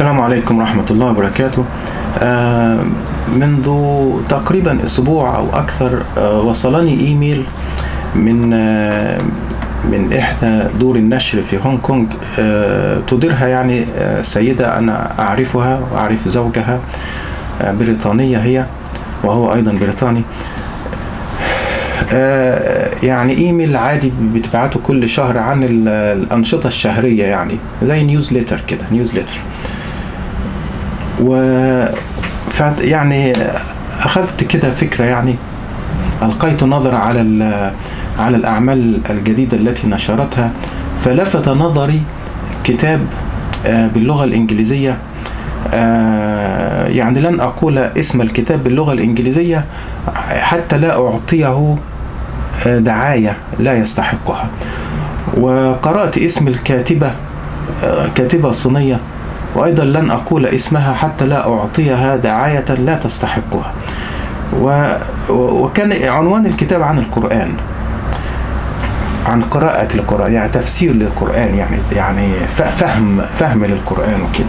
السلام عليكم ورحمة الله وبركاته آه، منذ تقريبا أسبوع أو أكثر آه، وصلني إيميل من آه، من إحدى دور النشر في هونغ كونغ آه، تديرها يعني آه، سيدة أنا أعرفها وأعرف زوجها آه، بريطانية هي وهو أيضا بريطاني آه، يعني ايميل عادي بتبعته كل شهر عن ال- الانشطه الشهريه يعني زي نيوزليتر كده نيوزليتر و فعت- يعني اخذت كده فكره يعني القيت نظرة على ال- على الاعمال الجديده التي نشرتها فلفت نظري كتاب آه، باللغه الانجليزيه آه، يعني لن اقول اسم الكتاب باللغه الانجليزيه حتى لا اعطيه آه، دعايه لا يستحقها وقرات اسم الكاتبه آه، كاتبه صينيه وايضا لن اقول اسمها حتى لا اعطيها دعايه لا تستحقها و- وكان عنوان الكتاب عن القران عن قراءة القرآن يعني تفسير للقرآن يعني يعني ف- فهم فهم للقرآن وكده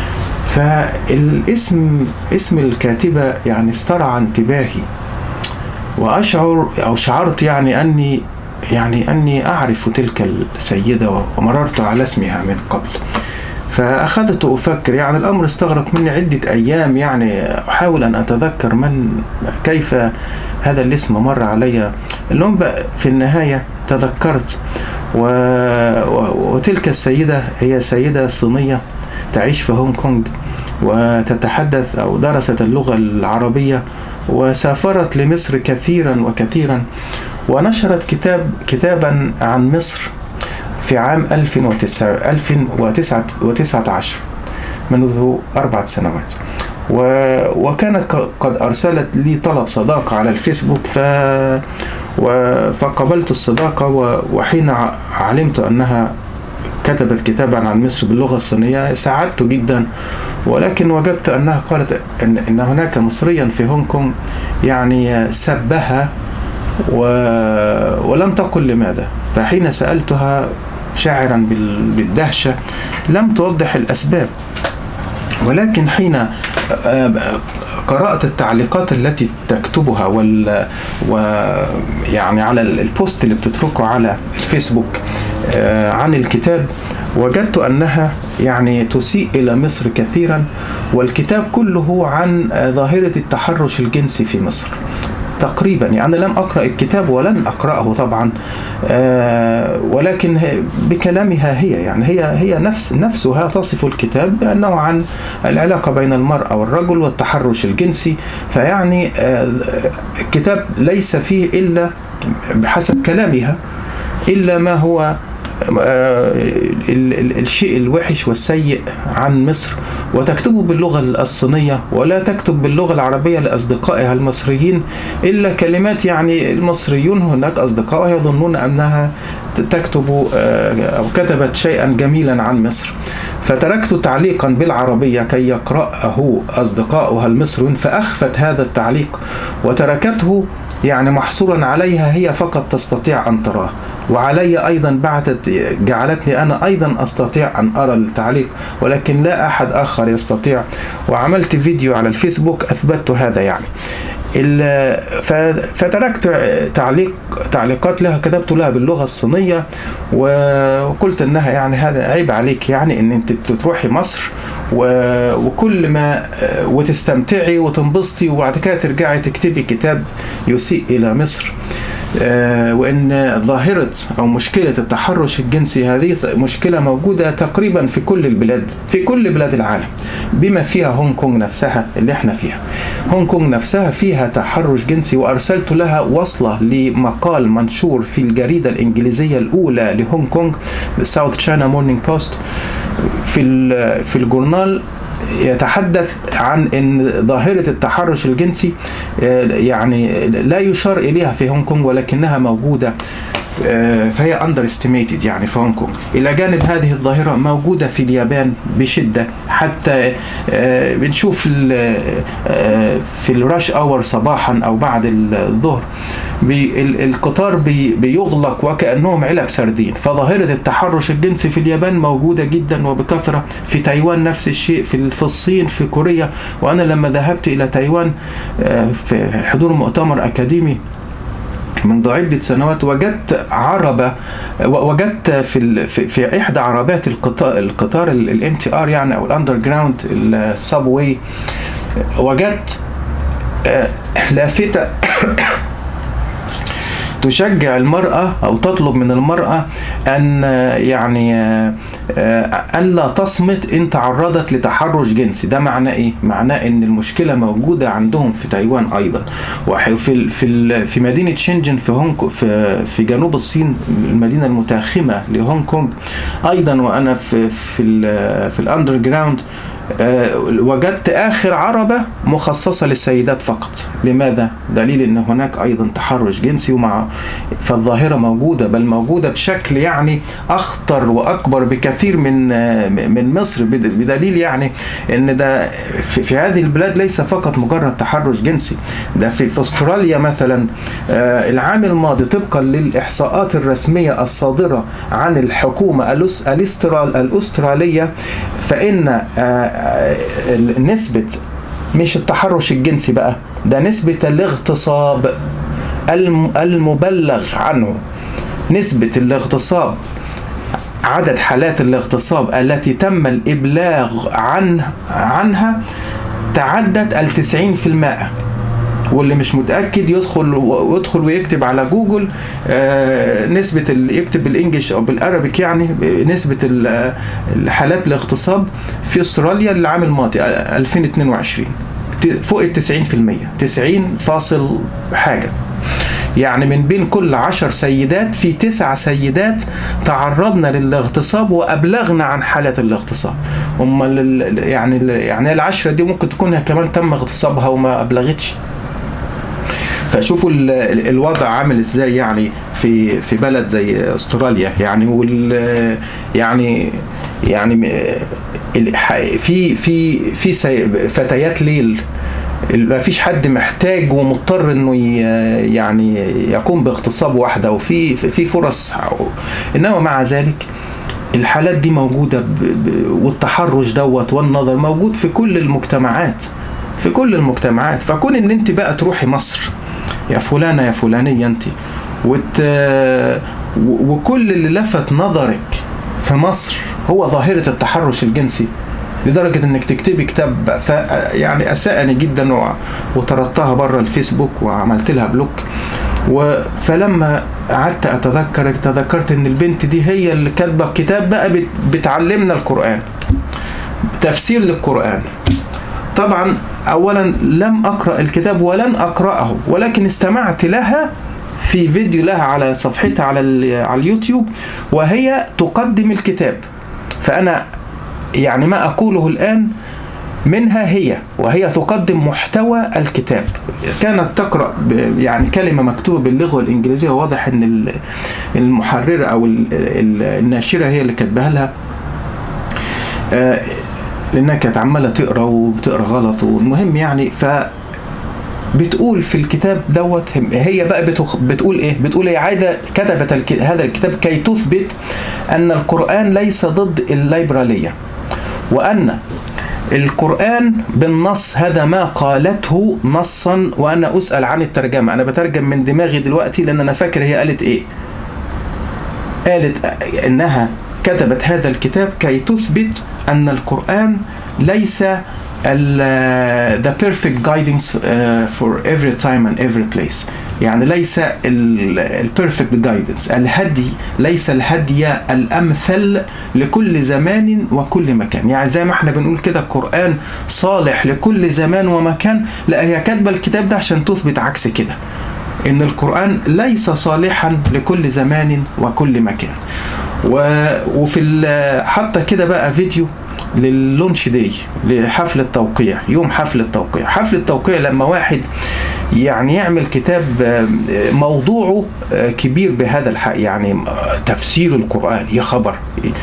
فالاسم اسم الكاتبة يعني استرعى انتباهي وأشعر أو شعرت يعني أني يعني أني أعرف تلك السيدة ومررت على اسمها من قبل فأخذت أفكر يعني الأمر استغرق مني عدة أيام يعني أحاول أن أتذكر من كيف هذا الاسم مر علي المهم بقى في النهاية تذكرت و... و... وتلك السيدة هي سيدة صينية تعيش في هونغ كونغ وتتحدث أو درست اللغة العربية وسافرت لمصر كثيرا وكثيرا ونشرت كتاب كتابا عن مصر في عام 2019 منذ أربعة سنوات و... وكانت ق- قد أرسلت لي طلب صداقة على الفيسبوك ف... و... فقبلت الصداقة و... وحين ع- علمت أنها كتبت كتابا عن مصر باللغة الصينية سعدت جدا ولكن وجدت أنها قالت إن, إن هناك مصريا في هونغ كونغ يعني سبها و... ولم تقل لماذا فحين سألتها شاعرا بال... بالدهشة لم توضح الأسباب ولكن حين آه، قرأت التعليقات التي تكتبها وال ويعني على البوست اللي بتتركه على الفيسبوك آه، عن الكتاب وجدت أنها يعني تسيء إلى مصر كثيرا والكتاب كله عن آه، ظاهرة التحرش الجنسي في مصر تقريبا يعني لم أقرأ الكتاب ولن أقرأه طبعا آه، ولكن هي- بكلامها هي يعني هي هي نفس نفسها تصف الكتاب بأنه عن العلاقة بين المرأة والرجل والتحرش الجنسي فيعني آه، الكتاب ليس فيه إلا بحسب كلامها إلا ما هو آه، ال- ال- الشيء الوحش والسيء عن مصر وتكتبه باللغة الصينية ولا تكتب باللغة العربية لأصدقائها المصريين إلا كلمات يعني المصريون هناك أصدقائها يظنون أنها ت- تكتب آه، أو كتبت شيئا جميلا عن مصر فتركت تعليقا بالعربية كي يقرأه أصدقاؤها المصريون فأخفت هذا التعليق وتركته يعني محصورا عليها هي فقط تستطيع أن تراه وعلي أيضا بعثت جعلتني أنا أيضا أستطيع أن أرى التعليق ولكن لا أحد آخر يستطيع وعملت فيديو على الفيسبوك أثبتت هذا يعني ال- ف- فتركت تعليق تعليقات لها كتبت لها باللغه الصينيه و- وقلت انها يعني هذا عيب عليك يعني ان انت تروحي مصر و- وكل ما وتستمتعي وتنبسطي وبعد كده ترجعي تكتبي كتاب يسيء الى مصر آه، وان ظاهره او مشكله التحرش الجنسي هذه مشكله موجوده تقريبا في كل البلاد في كل بلاد العالم بما فيها هونغ كونغ نفسها اللي احنا فيها هونغ كونغ نفسها فيها تحرش جنسي وارسلت لها وصله لمقال منشور في الجريده الانجليزيه الاولى لهونغ كونغ ساوث تشاينا مورنينج بوست في ال- في الجورنال يتحدث عن ان ظاهره التحرش الجنسي آه، يعني لا يشار اليها في هونغ كونغ ولكنها موجوده فهي اندر استيميتد يعني في هونج كونج الى جانب هذه الظاهره موجوده في اليابان بشده حتى بنشوف في الراش اور صباحا او بعد الظهر القطار بيغلق وكانهم علب سردين فظاهره التحرش الجنسي في اليابان موجوده جدا وبكثره في تايوان نفس الشيء في في الصين في كوريا وانا لما ذهبت الى تايوان في حضور مؤتمر اكاديمي منذ عدة سنوات وجدت عربة وجدت في في, في إحدى عربات القطار القطار الام تي ار يعني أو الأندر جراوند السبوي وجدت لافتة تشجع المرأة أو تطلب من المرأة أن يعني ألا تصمت إن تعرضت لتحرش جنسي ده معناه إيه؟ معناه إن المشكلة موجودة عندهم في تايوان أيضا وفي في في مدينة شنجن في هونج في في جنوب الصين المدينة المتاخمة لهونج كونج أيضا وأنا في في في الأندر جراوند أه وجدت آخر عربة مخصصة للسيدات فقط لماذا؟ دليل أن هناك أيضا تحرش جنسي ومع فالظاهرة موجودة بل موجودة بشكل يعني أخطر وأكبر بكثير من من مصر بدليل يعني أن ده في, في هذه البلاد ليس فقط مجرد تحرش جنسي ده في, في أستراليا مثلا أه العام الماضي طبقا للإحصاءات الرسمية الصادرة عن الحكومة الأسترالية فإن أه نسبة مش التحرش الجنسي بقى ده نسبة الاغتصاب المبلغ عنه نسبة الاغتصاب عدد حالات الاغتصاب التي تم الإبلاغ عن عنها تعدت التسعين في المائة واللي مش متاكد يدخل ويدخل ويكتب على جوجل آه نسبه اللي يكتب بالانجلش او بالارابيك يعني نسبه الحالات الاغتصاب في استراليا العام الماضي 2022 فوق ال 90% 90 فاصل حاجه يعني من بين كل عشر سيدات في تسع سيدات تعرضنا للاغتصاب وابلغنا عن حاله الاغتصاب امال يعني يعني العشره دي ممكن تكون كمان تم اغتصابها وما ابلغتش فشوفوا الوضع عامل ازاي يعني في في بلد زي استراليا يعني وال يعني يعني في في في فتيات ليل ما فيش حد محتاج ومضطر انه يعني يقوم باغتصاب واحده وفي في فرص انما مع ذلك الحالات دي موجوده ب... ب... والتحرش دوت والنظر موجود في كل المجتمعات في كل المجتمعات فكون ان انت بقى تروحي مصر يا فلانه يا فلانيه انت وت... وكل اللي لفت نظرك في مصر هو ظاهره التحرش الجنسي لدرجة انك تكتبي كتاب ف يعني اساءني جدا و... وطردتها بره الفيسبوك وعملت لها بلوك و... فلما قعدت اتذكر تذكرت ان البنت دي هي اللي كاتبه كتاب بقى بت... بتعلمنا القران تفسير للقران طبعا اولا لم اقرا الكتاب ولن اقراه ولكن استمعت لها في فيديو لها على صفحتها على على اليوتيوب وهي تقدم الكتاب فانا يعني ما اقوله الان منها هي وهي تقدم محتوى الكتاب كانت تقرا يعني كلمه مكتوبه باللغه الانجليزيه وواضح ان المحرره او الناشره هي اللي كاتباها لها لانها كانت عماله تقرا وبتقرا غلط والمهم يعني ف بتقول في الكتاب دوت هي بقى بتقول ايه؟ بتقول هي عايزه كتبت هذا الكتاب كي تثبت ان القران ليس ضد الليبراليه وان القرآن بالنص هذا ما قالته نصا وأنا أسأل عن الترجمة أنا بترجم من دماغي دلوقتي لأن أنا فاكر هي قالت إيه قالت إنها كتبت هذا الكتاب كي تثبت أن القرآن ليس the perfect guidance for every time and every place يعني ليس ال perfect guidance الهدي ليس الهدي الأمثل لكل زمان وكل مكان يعني زي ما احنا بنقول كده القرآن صالح لكل زمان ومكان لا هي كاتبة الكتاب ده عشان تثبت عكس كده ان القرآن ليس صالحا لكل زمان وكل مكان و... وفي حتى كده بقى فيديو لللونش داي لحفل التوقيع يوم حفل التوقيع حفل التوقيع لما واحد يعني يعمل كتاب موضوعه كبير بهذا الحق يعني تفسير القرآن يا خبر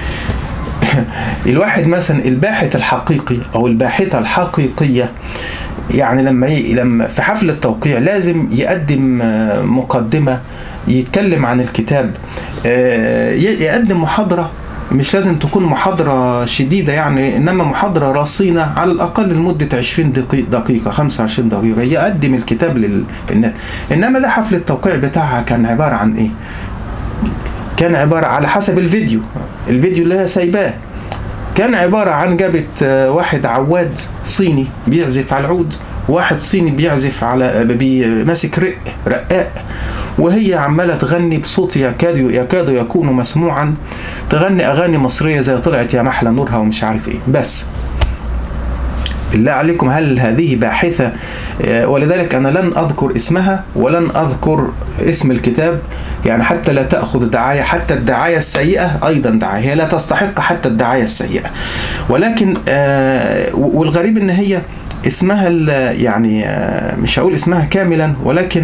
الواحد مثلا الباحث الحقيقي او الباحثه الحقيقيه يعني لما ي... لما في حفل التوقيع لازم يقدم مقدمه يتكلم عن الكتاب يقدم محاضره مش لازم تكون محاضرة شديدة يعني إنما محاضرة رصينة على الأقل لمدة 20 دقيقة 25 دقيقة يقدم الكتاب للناس إنما ده حفل التوقيع بتاعها كان عبارة عن إيه؟ كان عبارة على حسب الفيديو الفيديو اللي هي سايباه كان عبارة عن جابت واحد عواد صيني بيعزف على العود واحد صيني بيعزف على ماسك رق رقاق وهي عمالة تغني بصوت يكاد يكاد يكون مسموعا تغني أغاني مصرية زي طلعت يا محلى نورها ومش عارف إيه بس بالله عليكم هل هذه باحثة ولذلك أنا لن أذكر اسمها ولن أذكر اسم الكتاب يعني حتى لا تأخذ دعاية حتى الدعاية السيئة أيضا دعاية هي لا تستحق حتى الدعاية السيئة ولكن والغريب أن هي اسمها يعني مش هقول اسمها كاملا ولكن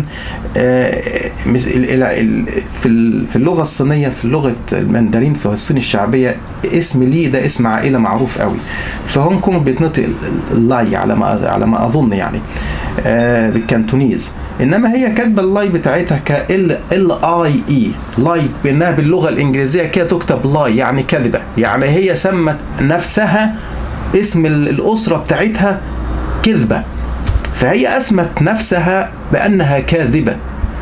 في اللغه الصينيه في لغه المندرين في الصين الشعبيه اسم لي ده اسم عائله معروف قوي في هونج كونج بيتنطق اللاي على ما على ما اظن يعني بالكانتونيز انما هي كاتبه اللاي بتاعتها ك ال ال اي اي لاي بانها باللغه الانجليزيه كده تكتب لاي يعني كذبه يعني هي سمت نفسها اسم الاسره بتاعتها كذبة فهي أسمت نفسها بأنها كاذبة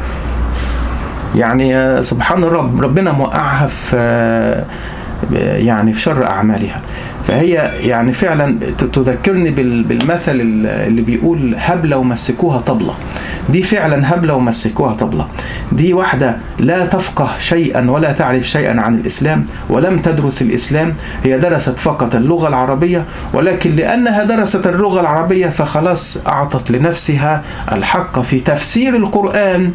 يعني سبحان الرب ربنا موقعها في يعني في شر أعمالها فهي يعني فعلا تذكرني بالمثل اللي بيقول هبلة ومسكوها طبلة دي فعلا هبلة ومسكوها طبلة دي واحدة لا تفقه شيئا ولا تعرف شيئا عن الإسلام ولم تدرس الإسلام هي درست فقط اللغة العربية ولكن لأنها درست اللغة العربية فخلاص أعطت لنفسها الحق في تفسير القرآن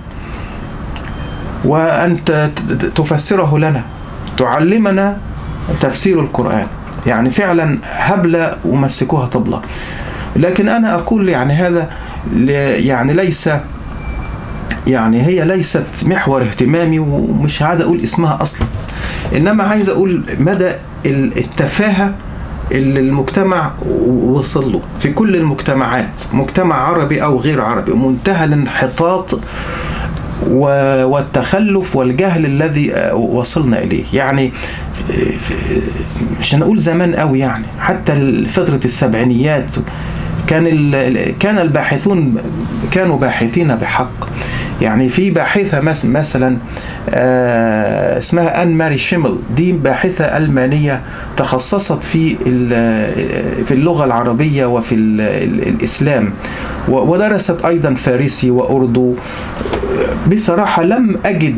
وأن تفسره لنا تعلمنا تفسير القرآن يعني فعلا هبلة ومسكوها طبلة لكن أنا أقول يعني هذا يعني ليس يعني هي ليست محور اهتمامي ومش عايز أقول اسمها أصلا إنما عايز أقول مدى التفاهة اللي المجتمع وصل له في كل المجتمعات مجتمع عربي أو غير عربي منتهى الانحطاط والتخلف والجهل الذي وصلنا اليه يعني مش هنقول زمان قوي يعني حتى فتره السبعينيات كان كان الباحثون كانوا باحثين بحق يعني في باحثة مثلا اسمها أن ماري شيمل دي باحثة ألمانية تخصصت في في اللغة العربية وفي الإسلام ودرست أيضا فارسي وأردو بصراحة لم أجد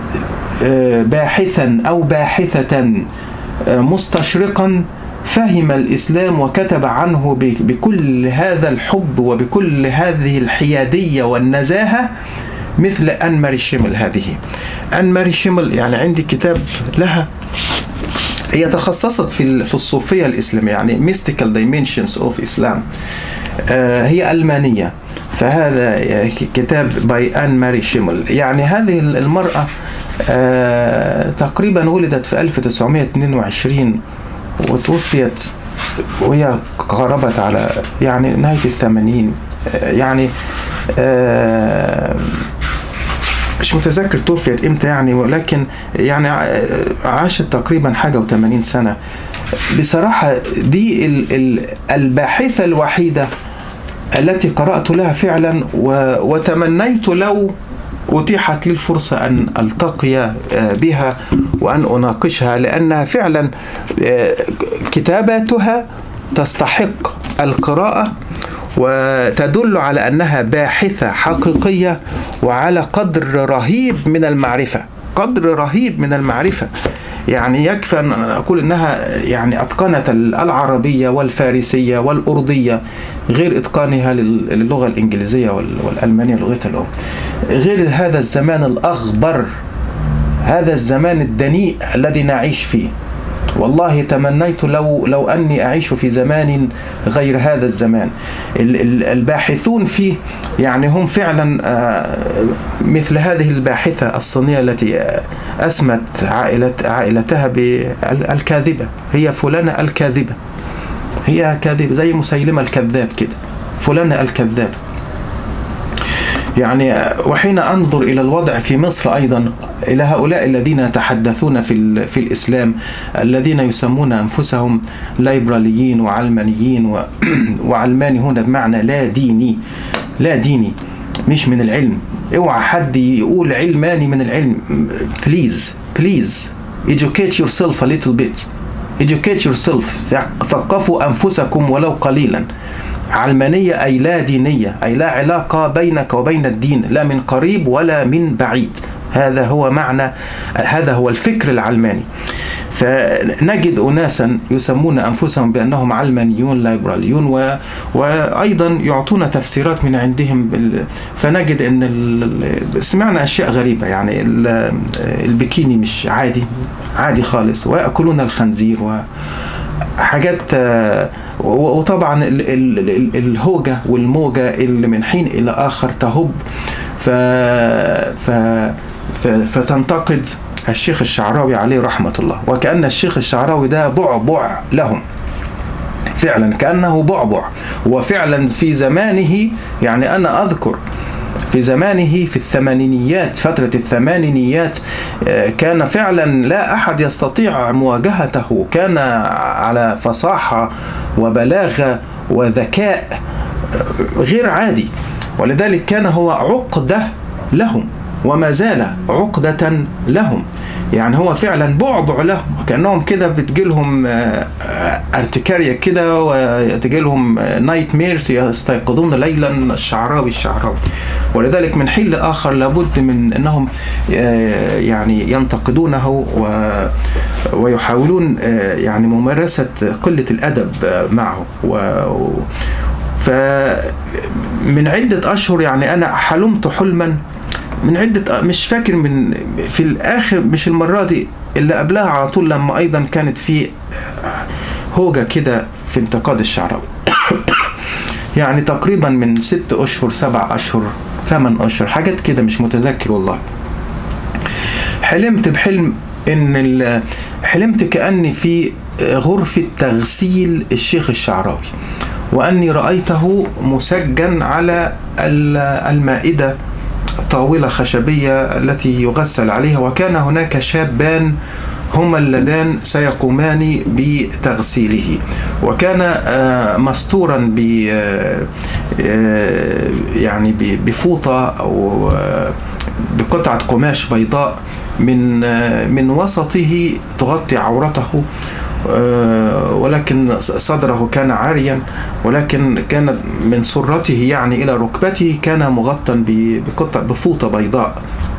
باحثا أو باحثة مستشرقا فهم الإسلام وكتب عنه بكل هذا الحب وبكل هذه الحيادية والنزاهة مثل أن ماري شيمل هذه أن ماري شيمل يعني عندي كتاب لها هي تخصصت في في الصوفية الإسلامية يعني mystical dimensions of Islam هي ألمانية فهذا كتاب باي أن ماري شيمل يعني هذه المرأة تقريبا ولدت في 1922 وتوفيت وهي قربت على يعني نهاية الثمانين يعني مش متذكر توفيت امتى يعني ولكن يعني عاشت تقريبا حاجة و80 سنة بصراحة دي الباحثة الوحيدة التي قرأت لها فعلا وتمنيت لو أتيحت لي الفرصة أن ألتقي بها وأن أناقشها لأنها فعلا كتاباتها تستحق القراءة وتدل على أنها باحثة حقيقية وعلى قدر رهيب من المعرفة قدر رهيب من المعرفة يعني يكفي أن أقول أنها يعني أتقنت العربية والفارسية والأردية غير إتقانها للغة الإنجليزية والألمانية لغتها الأم غير هذا الزمان الأغبر هذا الزمان الدنيء الذي نعيش فيه والله تمنيت لو لو اني اعيش في زمان غير هذا الزمان الباحثون فيه يعني هم فعلا آه، مثل هذه الباحثه الصينيه التي اسمت عائلة عائلتها بالكاذبه هي فلانه الكاذبه هي كاذبه زي مسيلمه الكذاب كده فلانه الكذاب يعني وحين انظر الى الوضع في مصر ايضا الى هؤلاء الذين يتحدثون في في الاسلام الذين يسمون انفسهم ليبراليين وعلمانيين وعلماني هنا بمعنى لا ديني لا ديني مش من العلم اوعى حد يقول علماني من العلم بليز بليز educate yourself a little bit educate yourself ثقفوا انفسكم ولو قليلا علمانية أي لا دينية أي لا علاقة بينك وبين الدين لا من قريب ولا من بعيد هذا هو معنى هذا هو الفكر العلماني فنجد أناسا يسمون أنفسهم بأنهم علمانيون ليبراليون و... وأيضا يعطون تفسيرات من عندهم بال... فنجد أن ال... سمعنا أشياء غريبة يعني ال... البكيني مش عادي عادي خالص ويأكلون الخنزير وحاجات وطبعا الهوجة والموجة اللي من حين إلى آخر تهب ف... ف... ف... فتنتقد الشيخ الشعراوي عليه رحمة الله وكأن الشيخ الشعراوي ده بعبع لهم فعلا كأنه بعبع وفعلا في زمانه يعني أنا أذكر في زمانه في الثمانينيات فترة الثمانينيات آه، كان فعلا لا أحد يستطيع مواجهته كان على فصاحة وبلاغة وذكاء آه، غير عادي ولذلك كان هو عقدة لهم وما زال عقدة لهم يعني هو فعلا بعبع لهم كانهم كده بتجيلهم آه، ارتكاريا كده وتجيلهم نايت ميرز يستيقظون ليلا الشعراوي الشعراوي ولذلك من حين لاخر لابد من انهم آه، يعني ينتقدونه ويحاولون آه، يعني ممارسه قله الادب معه فمن عدة أشهر يعني أنا حلمت حلما من عدة مش فاكر من في الآخر مش المرة دي اللي قبلها على طول لما أيضا كانت في هوجة كده في انتقاد الشعراوي يعني تقريبا من ست أشهر سبع أشهر ثمان أشهر حاجات كده مش متذكر والله حلمت بحلم إن حلمت كأني في غرفة تغسيل الشيخ الشعراوي وأني رأيته مسجن على المائدة طاولة خشبية التي يغسل عليها وكان هناك شابان هما اللذان سيقومان بتغسيله وكان آه، مستورا ب آه، آه، يعني بفوطة أو بقطعة قماش بيضاء من من وسطه تغطي عورته آه، ولكن صدره كان عاريا ولكن كان من سرته يعني إلى ركبته كان مغطى بقطع بفوطة بيضاء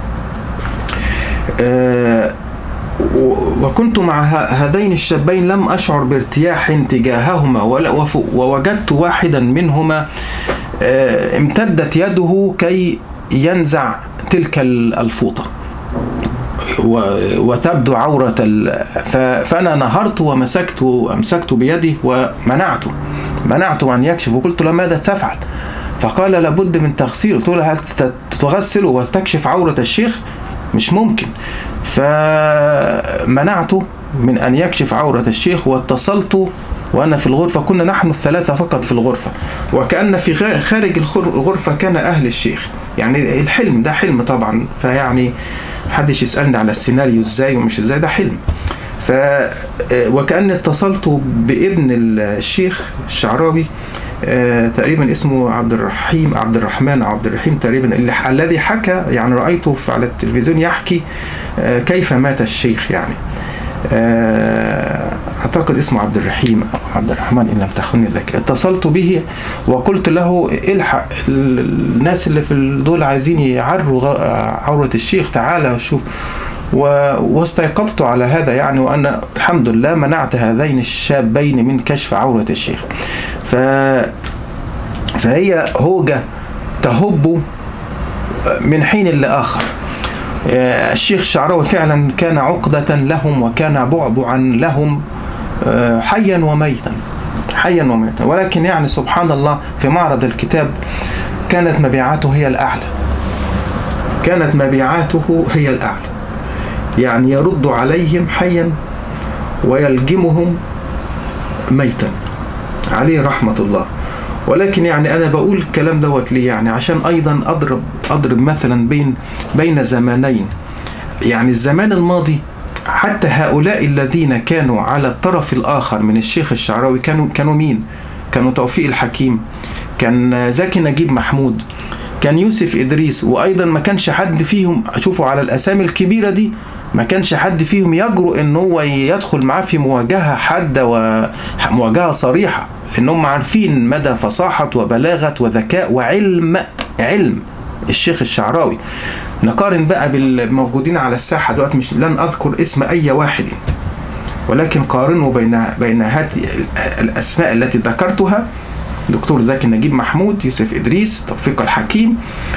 آه، وكنت مع هذين الشابين لم أشعر بارتياح تجاههما ووجدت واحدا منهما آه، امتدت يده كي ينزع تلك الفوطة وتبدو عورة فأنا نهرت ومسكت أمسكت بيدي ومنعته منعته أن يكشف وقلت له ماذا تفعل فقال لابد من تغسيله قلت له هل تغسل وتكشف عورة الشيخ مش ممكن فمنعته من أن يكشف عورة الشيخ واتصلت وأنا في الغرفة كنا نحن الثلاثة فقط في الغرفة وكأن في خارج الغرفة كان أهل الشيخ يعني الحلم ده حلم طبعا فيعني محدش يسالني على السيناريو ازاي ومش ازاي ده حلم ف آه، وكأني اتصلت بابن الشيخ الشعراوي آه، تقريبا اسمه عبد الرحيم عبد الرحمن عبد الرحيم تقريبا اللي الذي حكى يعني رأيته على التلفزيون يحكي آه، كيف مات الشيخ يعني اعتقد اسمه عبد الرحيم او عبد الرحمن ان لم تخني الذاكره اتصلت به وقلت له الحق الناس اللي في دول عايزين يعروا عوره الشيخ تعالى شوف واستيقظت على هذا يعني وانا الحمد لله منعت هذين الشابين من كشف عوره الشيخ ف فهي هوجه تهب من حين لاخر آه، الشيخ الشعراوي فعلا كان عقدة لهم وكان بعبعا لهم آه، حيا وميتا حيا وميتا ولكن يعني سبحان الله في معرض الكتاب كانت مبيعاته هي الأعلى كانت مبيعاته هي الأعلى يعني يرد عليهم حيا ويلجمهم ميتا عليه رحمة الله ولكن يعني أنا بقول الكلام دوت ليه يعني عشان أيضا أضرب أضرب مثلا بين بين زمانين يعني الزمان الماضي حتى هؤلاء الذين كانوا على الطرف الآخر من الشيخ الشعراوي كانوا كانوا مين؟ كانوا توفيق الحكيم كان زكي نجيب محمود كان يوسف إدريس وأيضا ما كانش حد فيهم شوفوا على الأسامي الكبيرة دي ما كانش حد فيهم يجرؤ ان هو يدخل معاه في مواجهه حاده ومواجهه صريحه لانهم عارفين مدى فصاحه وبلاغه وذكاء وعلم علم الشيخ الشعراوي نقارن بقى بالموجودين على الساحه دلوقتي مش لن اذكر اسم اي واحد ولكن قارنوا بين بين هذه الاسماء التي ذكرتها دكتور زكي نجيب محمود يوسف ادريس توفيق الحكيم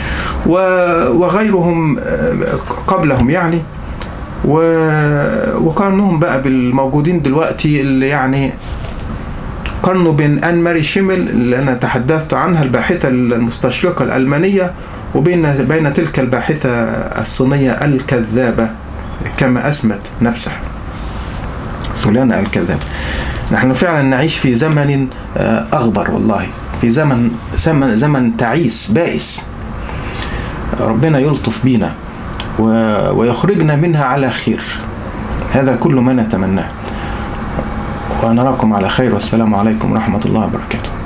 وغيرهم قبلهم يعني و... وقارنهم بقى بالموجودين دلوقتي اللي يعني قارنوا بين ان ماري شيمل اللي انا تحدثت عنها الباحثه المستشرقه الالمانيه وبين بين تلك الباحثه الصينيه الكذابه كما اسمت نفسها فلانة الكذاب نحن فعلا نعيش في زمن أغبر والله في زمن زمن زمن تعيس بائس ربنا يلطف بينا ويخرجنا منها على خير هذا كل ما نتمناه ونراكم على خير والسلام عليكم ورحمة الله وبركاته